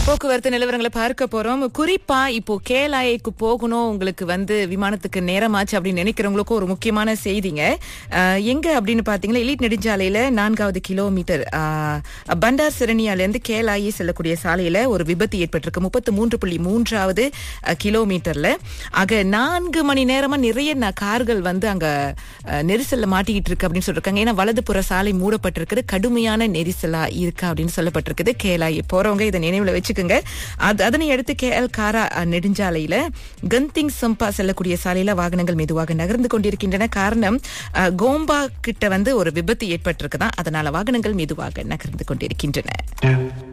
போக்குவரத்து நிலவரங்களை பார்க்க போறோம் குறிப்பா இப்போ கேலாய்க்கு போகணும் உங்களுக்கு வந்து விமானத்துக்கு நேரமாச்சு அப்படின்னு நினைக்கிறவங்களுக்கும் ஒரு முக்கியமான செய்திங்க அஹ், எங்க அப்படின்னு பாத்தீங்கன்னா எலிட் நெடுஞ்சாலையில நான்காவது கிலோமீட்டர் அஹ், பண்டார் சிரணியால இருந்து கேலாயி செல்லக்கூடிய சாலையில ஒரு விபத்து ஏற்பட்டிருக்கு முப்பத்து மூன்று புள்ளி மூன்றாவது அஹ், கிலோமீட்டர்ல ஆக நான்கு மணி நேரமா நிறைய ந- கார்கள் வந்து அங்க அஹ், நெரிசல்ல மாட்டிக்கிட்டு இருக்கு அப்படின்னு சொல்லிருக்காங்க ஏன்னா வலதுபுற சாலை மூடப்பட்டிருக்குது கடுமையான நெரிசலா இருக்கு அப்படின்னு சொல்லப்பட்டிருக்குது கேலாய் போறவங்க இதை நினைவுல வச்சுக்கோங்க அது அதனை அடுத்து கேஎல் காரா அஹ், நெடுஞ்சாலையில கந்திங் சம்பா செல்லக்கூடிய சாலையில வாகனங்கள் மெதுவாக நகர்ந்து கொண்டிருக்கின்றன காரணம் அஹ், கோம்பா கிட்ட வந்து ஒரு விபத்து ஏற்பட்டிருக்குதான் அதனால வாகனங்கள் மெதுவாக நகர்ந்து கொண்டிருக்கின்றன